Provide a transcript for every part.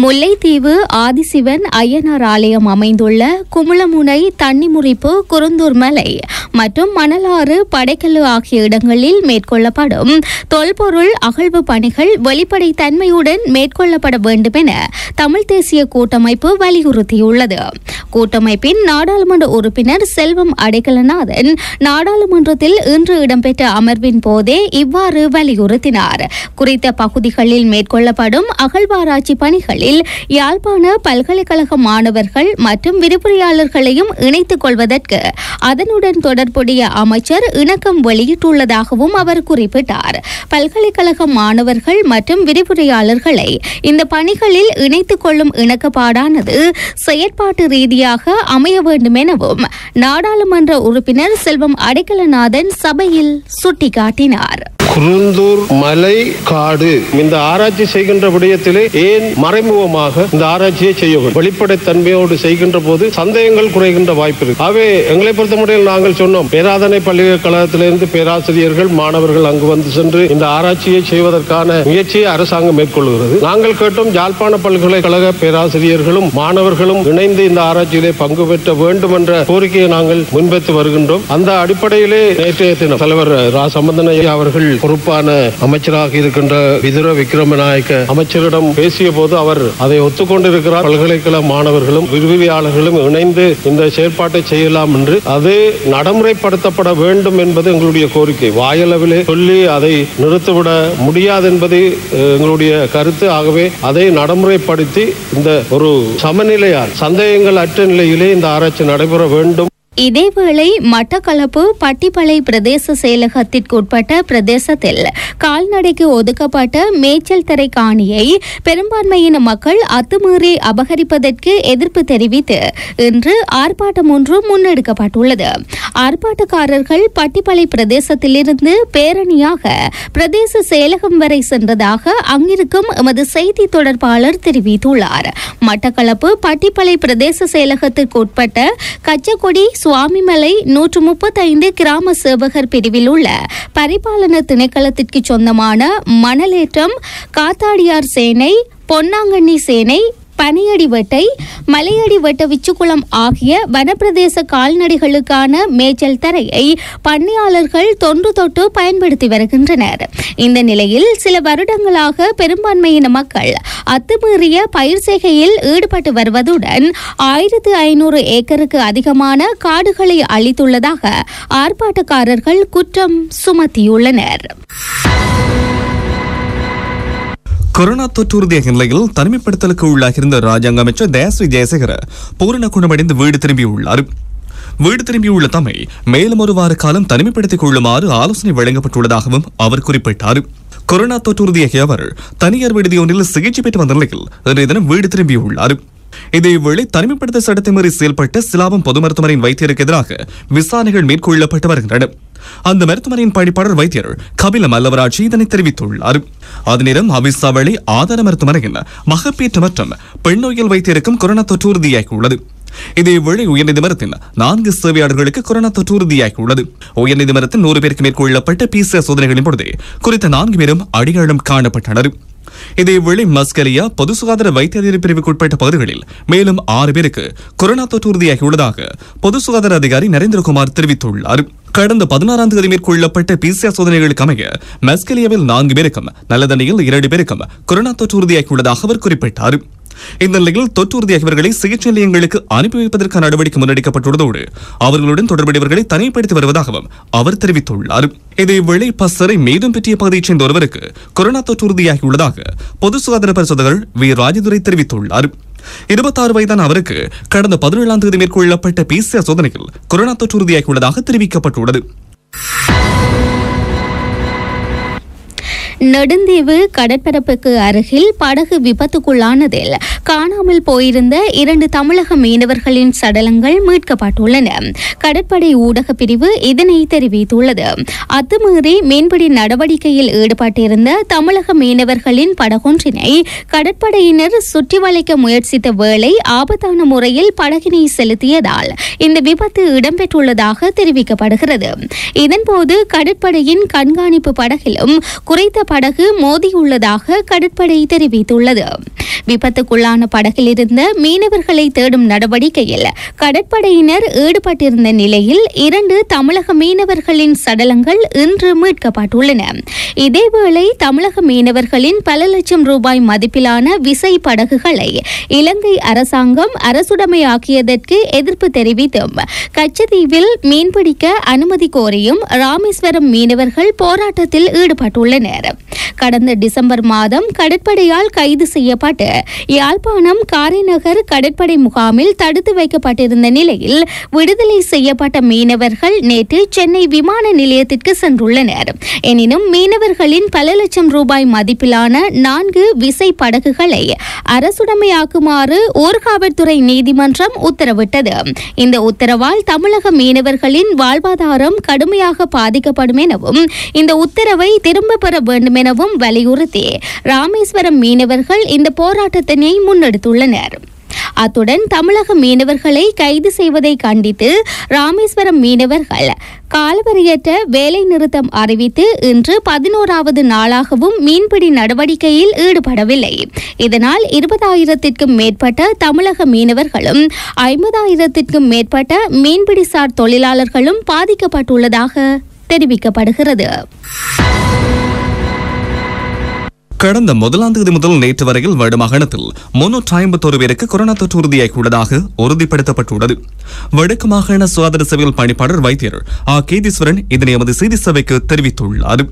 முல்லைத்தீவு ஆதிசிவன் ஐயனார் ஆலயம் அமைந்துள்ள குமுளமுனை தண்ணிமுறிப்பு குருந்தூர் மலை மற்றும் மணலாறு படைக்கல்லு ஆகிய இடங்களில் மேற்கொள்ளப்படும் தொல்பொருள் அகழ்வு பணிகள் வெளிப்படை தன்மையுடன் மேற்கொள்ளப்பட வேண்டும் என தமிழ் தேசிய கூட்டமைப்பு வலியுறுத்தியுள்ளது கூட்டமைப்பின் நாடாளுமன்ற உறுப்பினர் செல்வம் அடைக்கலநாதன் நாடாளுமன்றத்தில் இன்று இடம்பெற்ற அமர்வின் போதே இவ்வாறு வலியுறுத்தினார் குறித்த பகுதிகளில் மேற்கொள்ளப்படும் அகழ்வாராய்ச்சி பணிகளில் யாழ்ப்பாண பல்கலைக்கழக மாணவர்கள் மற்றும் விரிவுரையாளர்களையும் இணைத்துக் கொள்வதற்கு அதனுடன் தொடர்புடைய அமைச்சர் இணக்கம் வெளியிட்டுள்ளதாகவும் அவர் குறிப்பிட்டார் பல்கலைக்கழக மாணவர்கள் மற்றும் விரிவுரையாளர்களை இந்த பணிகளில் இணைத்துக் கொள்ளும் இணக்கப்பாடானது செயற்பாட்டு ரீதியாக அமைய வேண்டும் எனவும் நாடாளுமன்ற உறுப்பினர் செல்வம் அடைக்கலநாதன் சபையில் சுட்டிக்காட்டினார் குருந்தூர் மலை காடு இந்த ஆராய்ச்சி செய்கின்ற விடயத்திலே ஏன் மறைமுகமாக இந்த ஆராய்ச்சியை செய்ய வேண்டும் வெளிப்படைத்தன்மையோடு செய்கின்ற போது சந்தேகங்கள் குறைகின்ற வாய்ப்பு இருக்கு ஆகவே எங்களை பொறுத்தமட்டில் நாங்கள் சொன்னோம் பேராதனை பல்கலைக்கழகத்திலிருந்து பேராசிரியர்கள் மாணவர்கள் அங்கு வந்து சென்று இந்த ஆராய்ச்சியை செய்வதற்கான முயற்சியை அரசாங்கம் மேற்கொள்கிறது நாங்கள் கேட்டோம் யாழ்ப்பாண பல்கலைக்கழக பேராசிரியர்களும் மாணவர்களும் இணைந்து இந்த ஆராய்ச்சியிலே பங்கு பெற்ற வேண்டும் என்ற கோரிக்கையை நாங்கள் முன்வைத்து வருகின்றோம் அந்த அடிப்படையிலே நேற்றைய தினம் தலைவர் ரா சம்பந்தன் ஐயா அவர்கள் பொறுப்பான அமைச்சராக இருக்கின்ற விதுர விக்ரமநாயக்க அமைச்சரிடம் பேசிய போது அவர் அதை ஒத்துக்கொண்டிருக்கிறார் பல்கலைக்கழக மாணவர்களும் விரிவியாளர்களும் இணைந்து இந்த செயற்பாட்டை செய்யலாம் என்று அது நடைமுறைப்படுத்தப்பட வேண்டும் என்பது எங்களுடைய கோரிக்கை வாயளவிலே சொல்லி அதை நிறுத்திவிட முடியாது என்பது அஹ், எங்களுடைய கருத்து ஆகவே அதை நடைமுறைப்படுத்தி இந்த ஒரு சமநிலையால் சந்தேகங்கள் அற்ற நிலையிலே இந்த ஆராய்ச்சி நடைபெற வேண்டும் இதேவேளை மட்டக்களப்பு பட்டிப்பளை பிரதேச செயலகத்திற்குட்பட்ட பிரதேசத்தில் கால்நடைக்கு ஒதுக்கப்பட்ட மேய்ச்சல் தரை காணியை பெரும்பான்மையின மக்கள் அத்துமீறி அபகரிப்பதற்கு எதிர்ப்பு தெரிவித்து இன்று ஆர்ப்பாட்டம் ஒன்று முன்னெடுக்கப்பட்டுள்ளது ஆர்ப்பாட்டக்காரர்கள் பட்டிப்பளை பிரதேசத்திலிருந்து பேரணியாக பிரதேச செயலகம் வரை சென்றதாக அங்கிருக்கும் எமது செய்தி தொடர்பாளர் தெரிவித்துள்ளார் மட்டக்களப்பு பட்டிப்பளை பிரதேச செயலகத்திற்கு உட்பட்ட கச்சக்கொடி சுவாமிமலை நூற்று முப்பத்தைந்து கிராம சேவகர் பிரிவில் உள்ள பரிபாலன திணைக்களத்திற்கு சொந்தமான மணலேற்றம் காத்தாடியார் சேனை பொன்னாங்கண்ணி சேனை பனியடி வெட்டை மலையடி வெட்ட விச்சுக்குளம் ஆகிய வனப்பிரதேச கால்நடைகளுக்கான மேய்ச்சல் தரையை பண்ணையாளர்கள் தொன்று தொட்டு பயன்படுத்தி வருகின்றனர் இந்த நிலையில் சில வருடங்களாக பெரும்பான்மையின மக்கள் அத்துமீறிய பயிர் செய்கையில் ஈடுபட்டு வருவதுடன் ஆயிரத்து ஐநூறு ஏக்கருக்கு அதிகமான காடுகளை அளித்துள்ளதாக ஆர்ப்பாட்டக்காரர்கள் குற்றம் சுமத்தியுள்ளனர் கொரோனா தொற்று உறுதியாக நிலையில் தனிமைப்படுத்தலுக்கு உள்ளாகியிருந்த ராஜாங்க அமைச்சர் தேஸ்வி ஜெயசேகர பூரண குணமடைந்து வீடு திரும்பியுள்ளார் வீடு திரும்பியுள்ள தம்மை மேலும் ஒரு வார காலம் தனிமைப்படுத்திக் கொள்ளுமாறு ஆலோசனை வழங்கப்பட்டுள்ளதாகவும் அவர் குறிப்பிட்டார் கொரோனா தொற்று உறுதியாகிய அவர் தனியார் விடுதி ஒன்றில் சிகிச்சை பெற்று வந்த நிலையில் இன்றைய தினம் வீடு திரும்பியுள்ளார் இதேவேளை தனிமைப்படுத்த சட்டத்தை மீறி செயல்பட்ட சிலாபம் பொது மருத்துவமனையின் வைத்தியருக்கு எதிராக விசாரணைகள் மேற்கொள்ளப்பட்டு வருகின்றன அந்த மருத்துவமனையின் பணிப்பாளர் வைத்தியர் கபில மல்லவராட்சி இதனை தெரிவித்துள்ளார் அதனிடம் அவிசாவளி ஆதார மருத்துவமனையின் மகப்பேற்று மற்றும் பெண்ணோயல் வைத்தியருக்கும் கொரோனா தொற்று உறுதியாகியுள்ளது இதேவேளை உயர்நீதிமன்றத்தின் நான்கு சேவையாளர்களுக்கு கொரோனா தொற்று உறுதியாகியுள்ளது உயர்நீதிமன்றத்தின் நூறு பேருக்கு மேற்கொள்ளப்பட்ட பிசிஆர் சோதனைகளின் பொழுது குறித்த நான்கு பேரும் அடையாளம் காணப்பட்டனர் இதேவேளை மஸ்கலியா பொது சுகாதார வைத்திய அதிகாரி பிரிவுக்குட்பட்ட பகுதிகளில் மேலும் ஆறு பேருக்கு கொரோனா தொற்று உறுதியாகியுள்ளதாக பொது சுகாதார அதிகாரி நரேந்திரகுமார் தெரிவித்துள்ளார் கடந்த பதினாறாம் தேதி மேற்கொள்ளப்பட்ட பிசிஆர் சோதனைகளுக்கு அமைய மஸ்கலியாவில் நான்கு பேருக்கும் நல்லதண்ணியில் இரண்டு பேருக்கும் கொரோனா தொற்று உறுதியாகியுள்ளதாக அவர் குறிப்பிட்டார் இந்த நிலையில் தொற்று உறுதியாகியவர்களை சிகிச்சை நிலையங்களுக்கு அனுப்பி வைப்பதற்கான நடவடிக்கை முன்னெடுக்கப்பட்டுள்ளதோடு அவர்களுடன் தொடர்புடையவர்களை தனிமைப்படுத்தி வருவதாகவும் அவர் தெரிவித்துள்ளார் இதேவேளை பசரை மேலும் பெற்றிய பகுதியைச் சேர்ந்த ஒருவருக்கு கொரோனா தொற்று உறுதியாகியுள்ளதாக பொது சுகாதார பரிசோதகர் வி ராஜதுரை தெரிவித்துள்ளார் இருபத்தாறு வயதான அவருக்கு கடந்த பதினேழாம் தேதி மேற்கொள்ளப்பட்ட பிசிஆர் சோதனையில் கொரோனா தொற்று உறுதியாகியுள்ளதாக தெரிவிக்கப்பட்டுள்ளது நெடுந்தீவு கடற்பரப்புக்கு அருகில் படகு விபத்துக்குள்ளானதில் காணாமல் போயிருந்த இரண்டு தமிழக மீனவர்களின் சடலங்கள் மீட்கப்பட்டுள்ளன கடற்படை ஊடக பிரிவு இதனை தெரிவித்துள்ளது அத்துமீறி மீன்பிடி நடவடிக்கையில் ஈடுபட்டிருந்த தமிழக மீனவர்களின் படகொன்றினை கடற்படையினர் சுற்றி வளைக்க முயற்சித்த வேளை ஆபத்தான முறையில் படகினை செலுத்தியதால் இந்த விபத்து இடம்பெற்றுள்ளதாக தெரிவிக்கப்படுகிறது இதன்போது கடற்படையின் கண்காணிப்பு படகிலும் குறைத்த படகு மோதியுள்ளதாக கடற்படை தெரிவித்துள்ளது விபத்துக்குள்ளான படகில் இருந்த மீனவர்களை தேடும் நடவடிக்கையில் கடற்படையினர் ஈடுபட்டிருந்த நிலையில் இரண்டு தமிழக மீனவர்களின் சடலங்கள் இன்று மீட்கப்பட்டுள்ளன இதேவேளை தமிழக மீனவர்களின் பல லட்சம் ரூபாய் மதிப்பிலான விசை படகுகளை இலங்கை அரசாங்கம் அரசுடைமையாக்கியதற்கு எதிர்ப்பு தெரிவித்தும் கச்சத்தீவில் மீன்பிடிக்க அனுமதி கோரியும் ராமேஸ்வரம் மீனவர்கள் போராட்டத்தில் ஈடுபட்டுள்ளனர் கடந்த டிசம்பர் மாதம் கடற்படையால் கைது செய்யப்பட்டு யாழ்ப்பாணம் காரைநகர் கடற்படை முகாமில் தடுத்து வைக்கப்பட்டிருந்த நிலையில் விடுதலை செய்யப்பட்ட மீனவர்கள் நேற்று சென்னை விமான நிலையத்திற்கு சென்றுள்ளனர் எனினும் மீனவர்களின் பல லட்சம் ரூபாய் மதிப்பிலான நான்கு விசை படகுகளை அரசுடைமையாக்குமாறு ஊர்காவல்துறை நீதிமன்றம் உத்தரவிட்டது இந்த உத்தரவால் தமிழக மீனவர்களின் வாழ்வாதாரம் கடுமையாக பாதிக்கப்படும் எனவும் இந்த உத்தரவை திரும்ப பெற வேண்டும் எனவும் வலியுறுத்தி ராமேஸ்வரம் மீனவர்கள் இந்த போராட்டத்தினை முன்னெடுத்துள்ளனர் அத்துடன் தமிழக மீனவர்களை கைது செய்வதை கண்டித்து ராமேஸ்வரம் மீனவர்கள் காலவரையற்ற வேலை நிறுத்தம் அறிவித்து இன்று பதினோராவது நாளாகவும் மீன்பிடி நடவடிக்கையில் ஈடுபடவில்லை இதனால் இருபதாயிரத்திற்கும் மேற்பட்ட தமிழக மீனவர்களும் ஐம்பதாயிரத்திற்கும் மேற்பட்ட மீன்பிடிசார் தொழிலாளர்களும் பாதிக்கப்பட்டுள்ளதாக தெரிவிக்கப்படுகிறது கடந்த முதலாம் தேதி முதல் நேற்று வரையில் வடமாகாணத்தில் முன்னூற்றி ஐம்பத்தோரு பேருக்கு கொரோனா தொற்று உறுதியாகியுள்ளதாக உறுதிப்படுத்தப்பட்டுள்ளது வடக்கு மாகாண சுகாதார சேவையில் பணிப்பாளர் வைத்தியர் ஆ கேதீஸ்வரன் இதனை எமது செய்தி சபைக்கு தெரிவித்துள்ளார்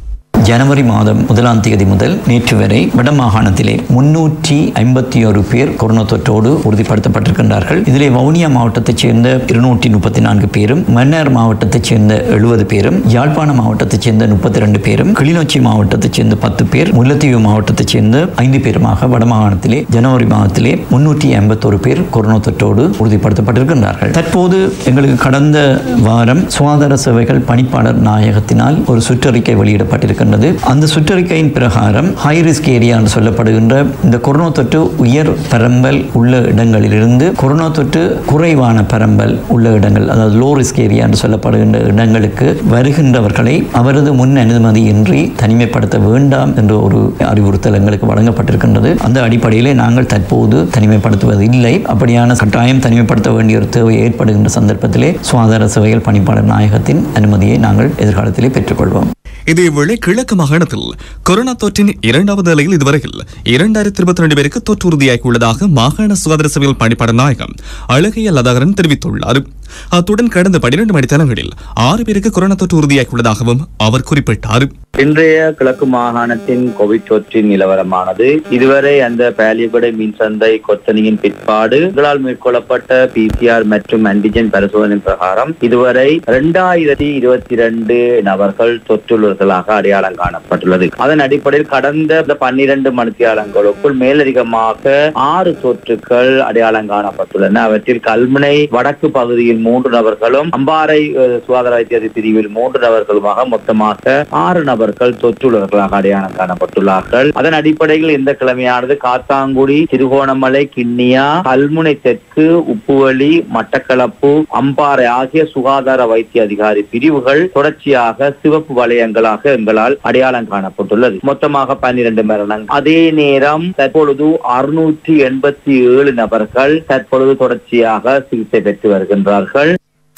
ஜனவரி மாதம் முதலாம் தேதி முதல் நேற்று வரை வடமாகாணத்திலே முன்னூற்றி ஐம்பத்தி ஒரு பேர் கொரோனா தொற்றோடு உறுதிப்படுத்தப்பட்டிருக்கின்றார்கள் இதிலே வவுனியா மாவட்டத்தைச் சேர்ந்த இருநூற்றி முப்பத்தி நான்கு பேரும் மன்னார் மாவட்டத்தைச் சேர்ந்த எழுபது பேரும் யாழ்ப்பாண மாவட்டத்தைச் சேர்ந்த முப்பத்தி ரெண்டு பேரும் கிளிநொச்சி மாவட்டத்தைச் சேர்ந்த பத்து பேர் முல்லைத்தீவு மாவட்டத்தைச் சேர்ந்த ஐந்து பேருமாக வடமாகாணத்திலே ஜனவரி மாதத்திலே முன்னூற்றி ஐம்பத்தொரு பேர் கொரோனா தொற்றோடு உறுதிப்படுத்தப்பட்டிருக்கின்றார்கள் தற்போது எங்களுக்கு கடந்த வாரம் சுகாதார சேவைகள் பணிப்பாளர் நாயகத்தினால் ஒரு சுற்றறிக்கை வெளியிடப்பட்டிருக்கின்றது அந்த சுற்றறிக்கையின் பிரகாரம் ஹை ரிஸ்க் ஏரியா என்று சொல்லப்படுகின்ற இந்த கொரோனா தொற்று உயர் பரம்பல் உள்ள இடங்களிலிருந்து கொரோனா தொற்று குறைவான பரம்பல் உள்ள இடங்கள் அதாவது லோ ரிஸ்க் ஏரியா என்று சொல்லப்படுகின்ற இடங்களுக்கு வருகின்றவர்களை அவரது முன் அனுமதியின்றி தனிமைப்படுத்த வேண்டாம் என்ற ஒரு அறிவுறுத்தல் எங்களுக்கு வழங்கப்பட்டிருக்கின்றது அந்த அடிப்படையிலே நாங்கள் தற்போது தனிமைப்படுத்துவது இல்லை அப்படியான கட்டாயம் தனிமைப்படுத்த வேண்டிய ஒரு தேவை ஏற்படுகின்ற சந்தர்ப்பத்திலே சுகாதார சேவைகள் பணிப்பாளர் நாயகத்தின் அனுமதியை நாங்கள் எதிர்காலத்திலே பெற்றுக்கொள்வோம் இதேவேளை கிழக்கு மாகாணத்தில் கொரோனா தொற்றின் இரண்டாவது அலையில் இதுவரையில் இரண்டாயிரத்தி இருபத்தி ரெண்டு பேருக்கு தொற்று உறுதியாகியுள்ளதாக மாகாண சுகாதார சேவையில் பணிப்பாளர் நாயகம் அழகைய லதாகரன் தெரிவித்துள்ளார் அத்துடன் கடந்த பனிரெண்டு மணித்தலங்களில் ஆறு பேருக்கு கொரோனா தொற்று உறுதியாகியுள்ளதாகவும் அவர் குறிப்பிட்டார் இன்றைய கிழக்கு மாகாணத்தின் கோவிட் தொற்றின் நிலவரமானது இதுவரை அந்த பேலியகுடை மின்சந்தை கொத்தனியின் பிற்பாடு எங்களால் மேற்கொள்ளப்பட்ட பிசிஆர் மற்றும் ஆன்டிஜென் பரிசோதனை பிரகாரம் இதுவரை இரண்டாயிரத்தி இருபத்தி இரண்டு நபர்கள் தொற்றுள்ளவர்களாக அடையாளம் காணப்பட்டுள்ளது அதன் அடிப்படையில் கடந்த பன்னிரண்டு மணித்தியாலங்களுக்குள் மேலதிகமாக ஆறு தொற்றுக்கள் அடையாளம் காணப்பட்டுள்ளன அவற்றில் கல்முனை வடக்கு பகுதியில் மூன்று நபர்களும் அம்பாறை அஹ், சுகாதார வைத்திய பிரிவில் மூன்று நபர்களுமாக மொத்தமாக ஆறு நபர்கள் தொற்றுள்ளவர்களாக அடையாளம் காணப்பட்டுள்ளார்கள் அதன் அடிப்படையில் இந்த கிழமையானது காத்தாங்குடி திருகோணமலை கிண்ணியா கல்முனை தெற்கு உப்புவெளி மட்டக்களப்பு அம்பாறை ஆகிய சுகாதார வைத்திய அதிகாரி பிரிவுகள் தொடர்ச்சியாக சிவப்பு வலயங்களாக எங்களால் அடையாளம் காணப்பட்டுள்ளது மொத்தமாக பன்னிரண்டு மரணங்கள் அதே நேரம் தற்பொழுது அறுநூற்றி எண்பத்தி ஏழு நபர்கள் தற்பொழுது தொடர்ச்சியாக சிகிச்சை பெற்று வருகின்றார்கள்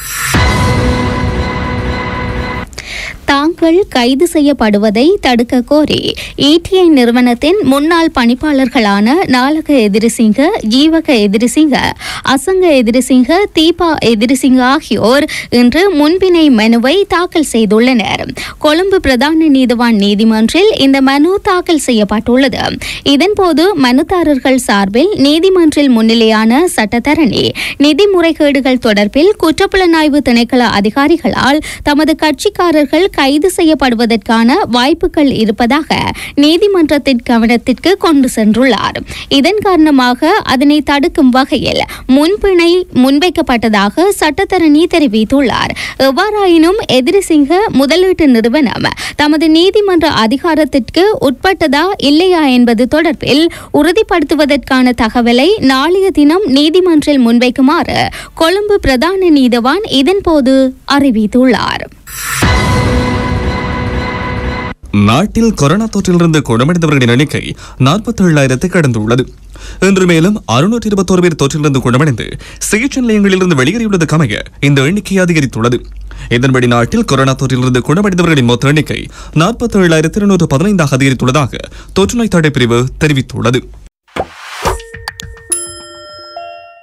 தாங்கள் கைது செய்யப்படுவதை தடுக்க கோரி இடிஐ நிறுவனத்தின் முன்னாள் பணிப்பாளர்களான நாலக எதிரிசிங்க ஜீவக எதிரிசிங்க அசங்க எதிரிசிங்க தீபா எதிரிசிங்க ஆகியோர் இன்று முன்பினை மனுவை தாக்கல் செய்துள்ளனர் கொழும்பு பிரதான நீதிவான் நீதிமன்றில் இந்த மனு தாக்கல் செய்யப்பட்டுள்ளது இதன்போது மனுதாரர்கள் சார்பில் நீதிமன்றில் முன்னிலையான சட்டத்தரணி நிதி முறைகேடுகள் தொடர்பில் குற்றப்புலனாய்வு திணைக்கள அதிகாரிகளால் தமது கட்சிக்காரர்கள் கைது செய்யப்படுவதற்கான வாய்ப்புகள் இருப்பதாக நீதிமன்றத்தின் கவனத்திற்கு கொண்டு சென்றுள்ளார் இதன் காரணமாக அதனை தடுக்கும் வகையில் முன்பிணை முன்வைக்கப்பட்டதாக சட்டத்தரணி தெரிவித்துள்ளார் எவ்வாறாயினும் எதிரிசிங்க முதலீட்டு நிறுவனம் தமது நீதிமன்ற அதிகாரத்திற்கு உட்பட்டதா இல்லையா என்பது தொடர்பில் உறுதிப்படுத்துவதற்கான தகவலை நாளைய தினம் நீதிமன்றில் முன்வைக்குமாறு கொழும்பு பிரதான நீதவான் இதன்போது அறிவித்துள்ளார் நாட்டில் கொரோனா தொற்றிலிருந்து குணமடைந்தவர்களின் எண்ணிக்கை நாற்பத்தி ஏழாயிரத்தை கடந்துள்ளது இன்று மேலும் அறுநூற்றி இருபத்தோரு பேர் தொற்றிலிருந்து குணமடைந்து சிகிச்சை நிலையங்களிலிருந்து வெளியேறியுள்ளது கமைய இந்த எண்ணிக்கை அதிகரித்துள்ளது இதன்படி நாட்டில் கொரோனா தொற்றிலிருந்து குணமடைந்தவர்களின் மொத்த எண்ணிக்கை நாற்பத்தி ஏழாயிரத்தி இருநூற்று பதினைந்தாக அதிகரித்துள்ளதாக தொற்றுநோய் தடை பிரிவு தெரிவித்துள்ளது